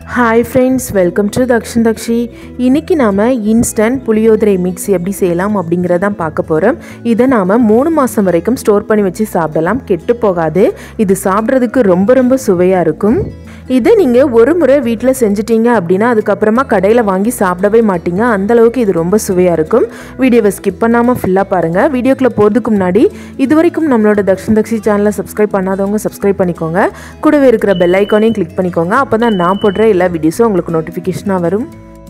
hi friends welcome to Dakshan Dakshi இன்றைக்கி நாம் instant புளியோதரை mix எப்படி செய்யலாம் அப்படிங்கிறதான் பார்க்க போகிறோம் இதை நாம் மூணு மாதம் வரைக்கும் ஸ்டோர் பண்ணி வச்சு சாப்பிடலாம் கெட்டு போகாது இது சாப்பிட்றதுக்கு ரொம்ப ரொம்ப சுவையாக இருக்கும் இதை நீங்கள் ஒரு முறை வீட்டில் செஞ்சிட்டீங்க அப்படின்னா அதுக்கப்புறமா கடையில் வாங்கி சாப்பிடவே மாட்டீங்க அந்தளவுக்கு இது ரொம்ப சுவையாக இருக்கும் வீடியோவை ஸ்கிப் பண்ணாமல் ஃபுல்லாக பாருங்கள் வீடியோக்குள்ளே போகிறதுக்கு முன்னாடி இது வரைக்கும் நம்மளோட தக்ஷன் தக்ஷி சேனலை சப்ஸ்கிரைப் பண்ணாதவங்க சப்ஸ்கிரைப் பண்ணிக்கோங்க கூடவே இருக்கிற பெல் ஐக்கானையும் கிளிக் பண்ணிக்கோங்க அப்போ தான் நான் போடுற எல்லா வீடியோஸும் உங்களுக்கு நோட்டிஃபிகேஷனாக வரும்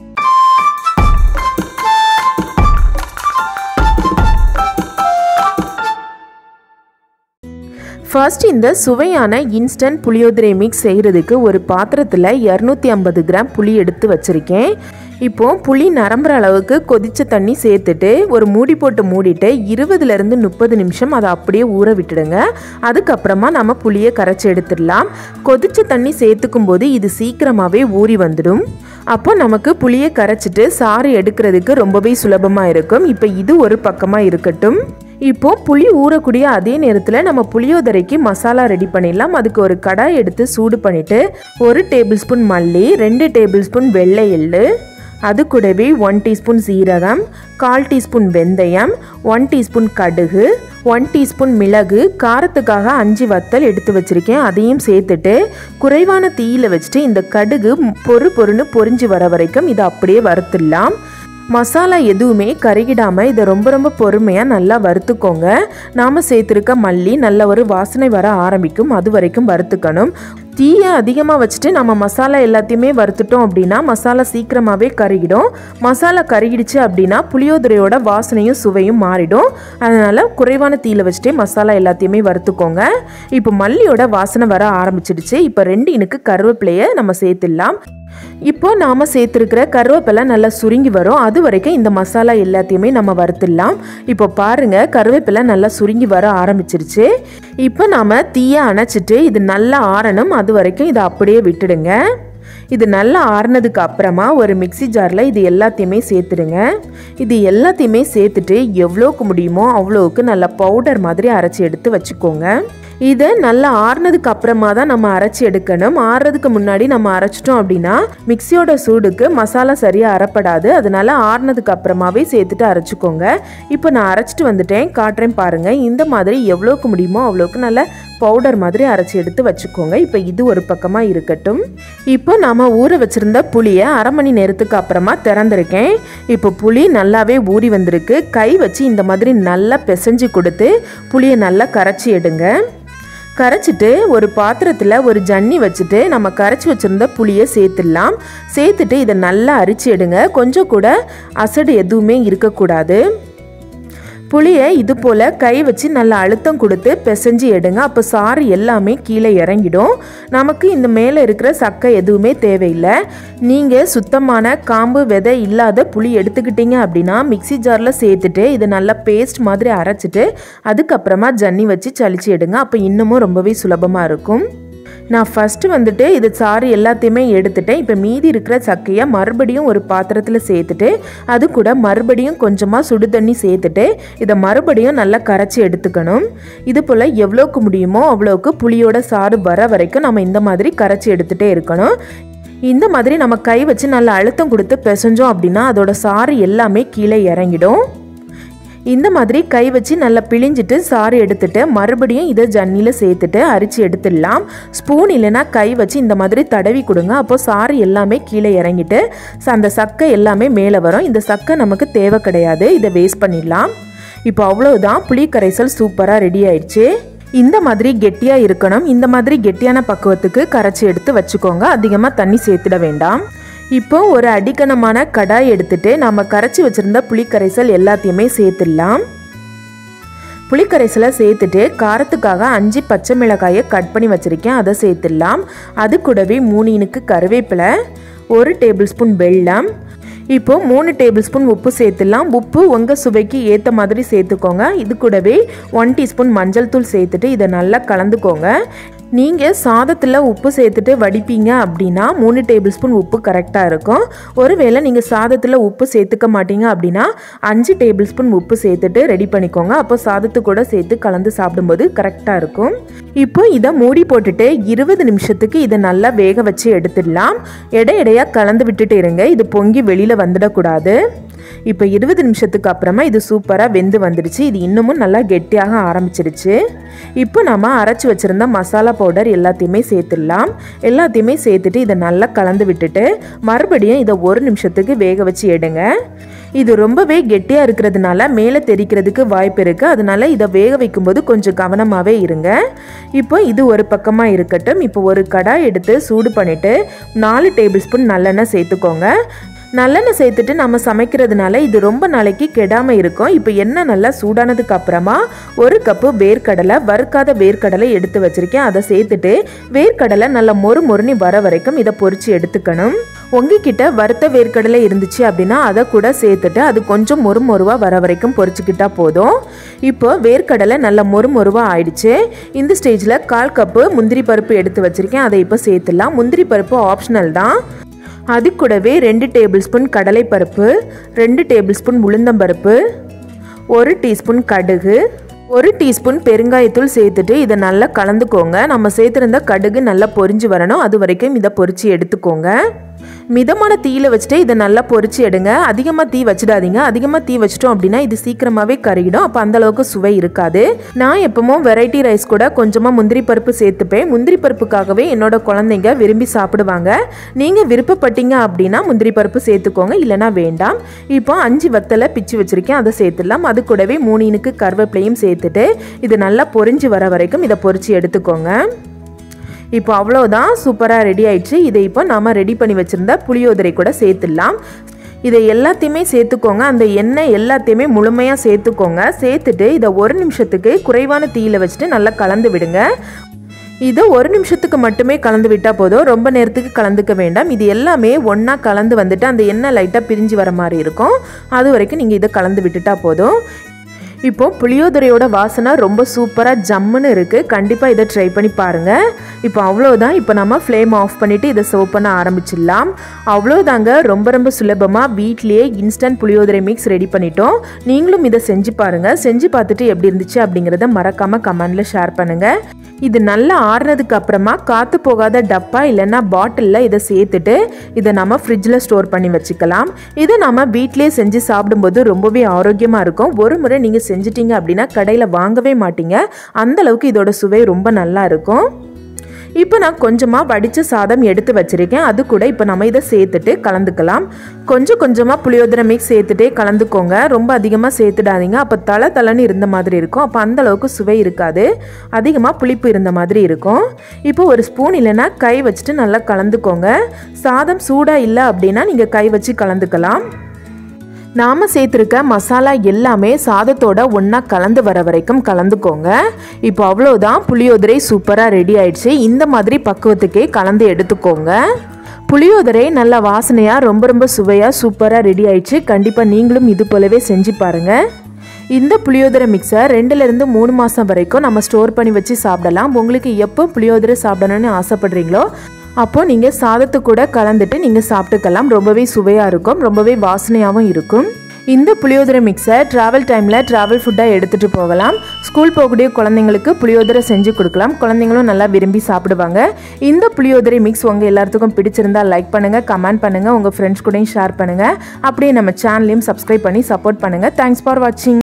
ஃபர்ஸ்ட் இந்த சுவையான இன்ஸ்டன்ட் புளியோதரை மிக்ஸ் செய்கிறதுக்கு ஒரு பாத்திரத்தில் இரநூத்தி ஐம்பது கிராம் புளி எடுத்து வச்சுருக்கேன் இப்போ புளி நரம்புற அளவுக்கு கொதிச்ச தண்ணி சேர்த்துட்டு ஒரு மூடி போட்டு மூடிட்டு இருபதுலேருந்து முப்பது நிமிஷம் அதை அப்படியே ஊற விட்டுடுங்க அதுக்கப்புறமா நம்ம புளியை கரைச்சி எடுத்துடலாம் கொதிச்ச தண்ணி சேர்த்துக்கும் போது இது சீக்கிரமாகவே ஊறி வந்துடும் அப்போ நமக்கு புளியை கரைச்சிட்டு சாறு எடுக்கிறதுக்கு ரொம்பவே சுலபமாக இருக்கும் இப்போ இது ஒரு பக்கமாக இருக்கட்டும் இப்போ புளி ஊறக்கூடிய அதே நேரத்தில் நம்ம புளியோதரைக்கு மசாலா ரெடி பண்ணிடலாம் அதுக்கு ஒரு கடாய் எடுத்து சூடு பண்ணிவிட்டு ஒரு டேபிள் ஸ்பூன் மல்லி ரெண்டு டேபிள் ஸ்பூன் வெள்ளை எள்ளு அது கூடவே ஒன் டீஸ்பூன் சீரகம் கால் டீஸ்பூன் வெந்தயம் ஒன் டீஸ்பூன் கடுகு ஒன் டீஸ்பூன் மிளகு காரத்துக்காக அஞ்சு வத்தல் எடுத்து வச்சுருக்கேன் அதையும் சேர்த்துட்டு குறைவான தீயில் வச்சுட்டு இந்த கடுகு பொறு பொறுன்னு பொரிஞ்சு வர வரைக்கும் இதை அப்படியே வறுத்துடலாம் மசாலா எதுவுமே கருகிடாமல் இதை ரொம்ப ரொம்ப பொறுமையாக நல்லா வறுத்துக்கோங்க நாம் சேர்த்துருக்க மல்லி நல்ல ஒரு வாசனை வர ஆரம்பிக்கும் அது வரைக்கும் வறுத்துக்கணும் தீயை அதிகமாக வச்சுட்டு நம்ம மசாலா எல்லாத்தையுமே வறுத்துட்டோம் அப்படின்னா மசாலா சீக்கிரமாகவே கருகிடும் மசாலா கருகிடுச்சு அப்படின்னா புளியோதரையோட வாசனையும் சுவையும் மாறிடும் அதனால் குறைவான தீயில் வச்சுட்டே மசாலா எல்லாத்தையுமே வறுத்துக்கோங்க இப்போ மல்லியோட வாசனை வர ஆரம்பிச்சிடுச்சு இப்போ ரெண்டு இனுக்கு கருவேப்பிலையை நம்ம சேர்த்துடலாம் இப்போ நாம் சேர்த்துருக்கிற கருவேப்பிலை நல்லா சுருங்கி வரும் அது வரைக்கும் இந்த மசாலா எல்லாத்தையுமே நம்ம வறுத்துடலாம் இப்போ பாருங்கள் கருவேப்பிலை நல்லா சுருங்கி வர ஆரம்பிச்சிருச்சு இப்போ நாம் தீயை அணைச்சிட்டு இது நல்லா ஆறணும் அது வரைக்கும் இதை அப்படியே விட்டுடுங்க இது நல்லா ஆறுனதுக்கு அப்புறமா ஒரு மிக்சி ஜாரில் இது எல்லாத்தையுமே சேர்த்துடுங்க இது எல்லாத்தையுமே சேர்த்துட்டு எவ்வளோக்கு முடியுமோ அவ்வளோவுக்கு நல்லா பவுடர் மாதிரி அரைச்சி எடுத்து வச்சுக்கோங்க இதை நல்லா ஆறுனதுக்கு அப்புறமா தான் நம்ம அரைச்சி எடுக்கணும் ஆறுறதுக்கு முன்னாடி நம்ம அரைச்சிட்டோம் அப்படின்னா மிக்சியோட சூடுக்கு மசாலா சரியாக அரைப்படாது அதனால ஆறுனதுக்கு அப்புறமாவே சேர்த்துட்டு அரைச்சிக்கோங்க இப்போ நான் அரைச்சிட்டு வந்துட்டேன் காட்டுறேன் பாருங்கள் இந்த மாதிரி எவ்வளோக்கு முடியுமோ அவ்வளோக்கு நல்லா பவுடர் மாதிரி அரைச்சி எடுத்து வச்சுக்கோங்க இப்போ இது ஒரு பக்கமாக இருக்கட்டும் இப்போ நாம் ஊற வச்சுருந்த புளியை அரை மணி நேரத்துக்கு அப்புறமா திறந்துருக்கேன் இப்போ புளி நல்லாவே ஊறி வந்திருக்கு கை வச்சு இந்த மாதிரி நல்லா பிசைஞ்சு கொடுத்து புளியை நல்லா கரைச்சி எடுங்க கரைச்சிட்டு ஒரு பாத்திரத்தில் ஒரு ஜன்னி வச்சுட்டு நம்ம கரைச்சி வச்சுருந்த புளியை சேர்த்துடலாம் சேர்த்துட்டு இதை நல்லா அரிச்சு எடுங்க கொஞ்சம் கூட அசடு எதுவுமே இருக்கக்கூடாது புளியை இது போல் கை வச்சு நல்லா அழுத்தம் கொடுத்து பிசைஞ்சு எடுங்க அப்போ சாறு எல்லாமே கீழே இறங்கிடும் நமக்கு இந்த மேலே இருக்கிற சக்கை எதுவுமே தேவையில்லை நீங்கள் சுத்தமான காம்பு விதை இல்லாத புளி எடுத்துக்கிட்டீங்க அப்படின்னா மிக்சி ஜாரில் சேர்த்துட்டு இதை நல்லா பேஸ்ட் மாதிரி அரைச்சிட்டு அதுக்கப்புறமா ஜன்னி வச்சு சளிச்சு எடுங்க அப்போ இன்னமும் ரொம்பவே சுலபமாக இருக்கும் நான் ஃபஸ்ட்டு வந்துட்டு இது சாறு எல்லாத்தையுமே எடுத்துட்டேன் இப்போ மீதி இருக்கிற சக்கையை மறுபடியும் ஒரு பாத்திரத்தில் சேர்த்துட்டு அது கூட மறுபடியும் கொஞ்சமாக சுடு தண்ணி சேர்த்துட்டு இதை மறுபடியும் நல்லா கரைச்சி எடுத்துக்கணும் இது போல் எவ்வளோக்கு முடியுமோ அவ்வளோக்கு புளியோட சாறு வர வரைக்கும் நம்ம இந்த மாதிரி கரைச்சி எடுத்துகிட்டே இருக்கணும் இந்த மாதிரி நம்ம கை வச்சு நல்லா அழுத்தம் கொடுத்து பிசைஞ்சோம் அப்படின்னா அதோட சாறு எல்லாமே கீழே இறங்கிடும் இந்த மாதிரி கை வச்சு நல்லா பிழிஞ்சிட்டு சாறு எடுத்துட்டு மறுபடியும் இதை ஜன்னியில் சேர்த்துட்டு அரிச்சு எடுத்துடலாம் ஸ்பூன் இல்லைன்னா கை வச்சு இந்த மாதிரி தடவி கொடுங்க அப்போ சாறு எல்லாமே கீழே இறங்கிட்டு அந்த சக்கை எல்லாமே மேலே வரும் இந்த சக்கை நமக்கு தேவை கிடையாது இதை வேஸ்ட் பண்ணிடலாம் இப்போ அவ்வளோதான் புளி கரைசல் சூப்பராக ரெடி ஆயிடுச்சு இந்த மாதிரி கெட்டியாக இருக்கணும் இந்த மாதிரி கெட்டியான பக்குவத்துக்கு கரைச்சி எடுத்து வச்சுக்கோங்க அதிகமாக தண்ணி சேர்த்துட வேண்டாம் இப்போ ஒரு அடிக்கணமான கடாய் எடுத்துட்டு நம்ம கரைச்சி வச்சுருந்த புளிக்கரைசல் எல்லாத்தையுமே சேர்த்துடலாம் புளிக்கரைசலை சேர்த்துட்டு காரத்துக்காக அஞ்சு பச்சை மிளகாயை கட் பண்ணி வச்சுருக்கேன் அதை சேர்த்துடலாம் அது கூடவே மூணு இனுக்கு கருவேப்பிலை ஒரு டேபிள் ஸ்பூன் வெல்லம் இப்போ மூணு டேபிள் ஸ்பூன் உப்பு சேர்த்துடலாம் உப்பு உங்கள் சுவைக்கு ஏற்ற மாதிரி சேர்த்துக்கோங்க இது கூடவே ஒன் டீஸ்பூன் மஞ்சள் தூள் சேர்த்துட்டு இதை நல்லா கலந்துக்கோங்க நீங்கள் சாதத்தில் உப்பு சேர்த்துட்டு வடிப்பீங்க அப்படின்னா மூணு டேபிள் ஸ்பூன் உப்பு கரெக்டாக இருக்கும் ஒருவேளை நீங்கள் சாதத்தில் உப்பு சேர்த்துக்க மாட்டீங்க அப்படின்னா அஞ்சு டேபிள் ஸ்பூன் உப்பு சேர்த்துட்டு ரெடி பண்ணிக்கோங்க அப்போ சாதத்து கூட சேர்த்து கலந்து சாப்பிடும்போது கரெக்டாக இருக்கும் இப்போ இதை மூடி போட்டுட்டு இருபது நிமிஷத்துக்கு இதை நல்லா வேக வச்சு எடுத்துடலாம் எடை எடையாக கலந்து விட்டுட்டு இருங்க இது பொங்கி வெளியில் வந்துடக்கூடாது இப்போ இருபது நிமிஷத்துக்கு அப்புறமா இது சூப்பராக வெந்து வந்துடுச்சு இது இன்னமும் நல்லா கெட்டியாக ஆரம்பிச்சிருச்சு இப்போ நம்ம அரைச்சி வச்சுருந்த மசாலா பவுடர் எல்லாத்தையுமே சேர்த்துடலாம் எல்லாத்தையுமே சேர்த்துட்டு இதை நல்லா கலந்து விட்டுட்டு மறுபடியும் இதை ஒரு நிமிஷத்துக்கு வேக வச்சு எடுங்க இது ரொம்பவே கெட்டியாக இருக்கிறதுனால மேலே தெரிக்கிறதுக்கு வாய்ப்பு இருக்குது அதனால இதை வேக வைக்கும்போது கொஞ்சம் கவனமாகவே இருங்க இப்போ இது ஒரு பக்கமாக இருக்கட்டும் இப்போ ஒரு கடாய் எடுத்து சூடு பண்ணிவிட்டு நாலு டேபிள் ஸ்பூன் நல்லெண்ணெய் சேர்த்துக்கோங்க நல்லெண்ணெய் சேர்த்துட்டு நம்ம சமைக்கிறதுனால இது ரொம்ப நாளைக்கு கெடாமல் இருக்கும் இப்போ எண்ணெய் நல்லா சூடானதுக்கு அப்புறமா ஒரு கப்பு வேர்க்கடலை வறுக்காத வேர்க்கடலை எடுத்து வச்சுருக்கேன் அதை சேர்த்துட்டு வேர்க்கடலை நல்லா மொறு மொறுனி வர வரைக்கும் இதை பொரிச்சு எடுத்துக்கணும் உங்ககிட்ட வறுத்த வேர்க்கடலை இருந்துச்சு அப்படின்னா அதை கூட சேர்த்துட்டு அது கொஞ்சம் மொறு மொறுவாக வர வரைக்கும் பொரிச்சுக்கிட்டா போதும் இப்போ வேர்க்கடலை நல்லா மொறு மொறுவாக ஆயிடுச்சு இந்த ஸ்டேஜில் கால் கப்பு முந்திரி பருப்பு எடுத்து வச்சுருக்கேன் அதை இப்போ சேர்த்துடலாம் முந்திரி பருப்பு ஆப்ஷனல் தான் அது கூடவே ரெண்டு டேபிள் ஸ்பூன் கடலைப்பருப்பு ரெண்டு டேபிள் ஸ்பூன் உளுந்தம்பருப்பு ஒரு டீஸ்பூன் கடுகு ஒரு டீஸ்பூன் பெருங்காயத்தூள் சேர்த்துட்டு இதை நல்லா கலந்துக்கோங்க நம்ம சேர்த்துருந்த கடுகு நல்லா பொரிஞ்சு வரணும் அது வரைக்கும் இதை பொரிச்சு எடுத்துக்கோங்க மிதமான தீயில வச்சுட்டு இதை நல்லா பொரிச்சு எடுங்க அதிகமாக தீ வச்சிடாதீங்க அதிகமாக தீ வச்சிட்டோம் அப்படின்னா இது சீக்கிரமாகவே கருகிடும் அப்போ அந்த அளவுக்கு சுவை இருக்காது நான் எப்பவும் வெரைட்டி ரைஸ் கூட கொஞ்சமாக முந்திரி பருப்பு சேர்த்துப்பேன் முந்திரி பருப்புக்காகவே என்னோட குழந்தைங்க விரும்பி சாப்பிடுவாங்க நீங்கள் விருப்பப்பட்டீங்க அப்படின்னா முந்திரி பருப்பு சேர்த்துக்கோங்க இல்லைனா வேண்டாம் இப்போ அஞ்சு வத்தலை பிச்சு வச்சிருக்கேன் அதை சேர்த்துடலாம் அது கூடவே மூணு இனுக்கு கருவேப்பிலையும் சேர்த்துட்டு இது நல்லா பொரிஞ்சு வர வரைக்கும் இதை பொரிச்சு எடுத்துக்கோங்க இப்போ அவ்வளோதான் சூப்பராக ரெடி ஆயிடுச்சு இதை இப்போ நாம் ரெடி பண்ணி வச்சுருந்த புளியோதரை கூட சேர்த்துடலாம் இதை எல்லாத்தையுமே சேர்த்துக்கோங்க அந்த எண்ணெய் எல்லாத்தையுமே முழுமையாக சேர்த்துக்கோங்க சேர்த்துட்டு இதை ஒரு நிமிஷத்துக்கு குறைவான தீயில வச்சுட்டு நல்லா கலந்து விடுங்க இதை ஒரு நிமிஷத்துக்கு மட்டுமே கலந்து விட்டால் போதும் ரொம்ப நேரத்துக்கு கலந்துக்க வேண்டாம் இது எல்லாமே ஒன்றா கலந்து வந்துட்டு அந்த எண்ணெய் லைட்டாக பிரிஞ்சு வர மாதிரி இருக்கும் அது வரைக்கும் நீங்கள் இதை கலந்து விட்டுட்டா போதும் இப்போ புளியோதரையோட வாசனை ரொம்ப சூப்பராக ஜம்முன்னு இருக்குது கண்டிப்பாக இதை ட்ரை பண்ணி பாருங்கள் இப்போ அவ்வளோதான் இப்போ நம்ம ஃப்ளேம் ஆஃப் பண்ணிவிட்டு இதை சர்வ் பண்ண ஆரம்பிச்சிடலாம் அவ்வளோதாங்க ரொம்ப ரொம்ப சுலபமாக வீட்லேயே இன்ஸ்டன்ட் புளியோதரை மிக்ஸ் ரெடி பண்ணிட்டோம் நீங்களும் இதை செஞ்சு பாருங்கள் செஞ்சு பார்த்துட்டு எப்படி இருந்துச்சு அப்படிங்கிறத மறக்காமல் கமெண்டில் ஷேர் பண்ணுங்கள் இது நல்லா ஆறுனதுக்கு அப்புறமா காற்று போகாத டப்பா இல்லைன்னா பாட்டிலில் இதை சேர்த்துட்டு இதை நம்ம ஃப்ரிட்ஜில் ஸ்டோர் பண்ணி வச்சுக்கலாம் இதை நம்ம வீட்டிலே செஞ்சு சாப்பிடும்போது ரொம்பவே ஆரோக்கியமாக இருக்கும் ஒரு முறை நீங்கள் செஞ்சிட்டீங்க அப்படின்னா கடையில் வாங்கவே மாட்டீங்க அந்த அளவுக்கு இதோட சுவை ரொம்ப நல்லா இருக்கும் இப்போ நான் கொஞ்சமாக வடித்த சாதம் எடுத்து வச்சுருக்கேன் அது கூட இப்போ நம்ம இதை சேர்த்துட்டு கலந்துக்கலாம் கொஞ்சம் கொஞ்சமாக புளியோதரை மிக்ஸ் சேர்த்துட்டே கலந்துக்கோங்க ரொம்ப அதிகமாக சேர்த்துடாதீங்க அப்போ தலை தலைன்னு இருந்த மாதிரி இருக்கும் அப்போ அந்த அளவுக்கு சுவை இருக்காது அதிகமாக புளிப்பு இருந்த மாதிரி இருக்கும் இப்போ ஒரு ஸ்பூன் இல்லைன்னா கை வச்சுட்டு நல்லா கலந்துக்கோங்க சாதம் சூடாக இல்லை அப்படின்னா நீங்கள் கை வச்சு கலந்துக்கலாம் நாம் சேர்த்துருக்க மசாலா எல்லாமே சாதத்தோட ஒன்றா கலந்து வர வரைக்கும் கலந்துக்கோங்க இப்போ அவ்வளோதான் புளியோதரை சூப்பராக ரெடி ஆயிடுச்சு இந்த மாதிரி பக்குவத்துக்கே கலந்து எடுத்துக்கோங்க புளியோதரை நல்ல வாசனையாக ரொம்ப ரொம்ப சுவையாக சூப்பராக ரெடி ஆயிடுச்சு கண்டிப்பாக நீங்களும் இது போலவே செஞ்சு பாருங்கள் இந்த புளியோதரை மிக்சர் ரெண்டுலேருந்து மூணு மாதம் வரைக்கும் நம்ம ஸ்டோர் பண்ணி வச்சு சாப்பிடலாம் உங்களுக்கு எப்போ புளியோதரை சாப்பிடணும்னு ஆசைப்படுறீங்களோ அப்போது நீங்கள் சாதத்து கூட கலந்துட்டு நீங்கள் சாப்பிட்டுக்கலாம் ரொம்பவே சுவையாக இருக்கும் ரொம்பவே வாசனையாகவும் இருக்கும் இந்த புளியோதரை மிக்ஸை ட்ராவல் டைமில் ட்ராவல் ஃபுட்டாக எடுத்துகிட்டு போகலாம் ஸ்கூல் போகக்கூடிய குழந்தைங்களுக்கு புளியோதரை செஞ்சு கொடுக்கலாம் குழந்தைங்களும் நல்லா விரும்பி சாப்பிடுவாங்க இந்த புளியோதரை மிக்ஸ் உங்கள் எல்லாத்துக்கும் பிடிச்சிருந்தா லைக் பண்ணுங்கள் கமெண்ட் பண்ணுங்கள் உங்கள் ஃப்ரெண்ட்ஸ் கூடயும் ஷேர் பண்ணுங்கள் அப்படியே நம்ம சேனலையும் சப்ஸ்கிரைப் பண்ணி சப்போர்ட் பண்ணுங்கள் தேங்க்ஸ் ஃபார் வாட்சிங்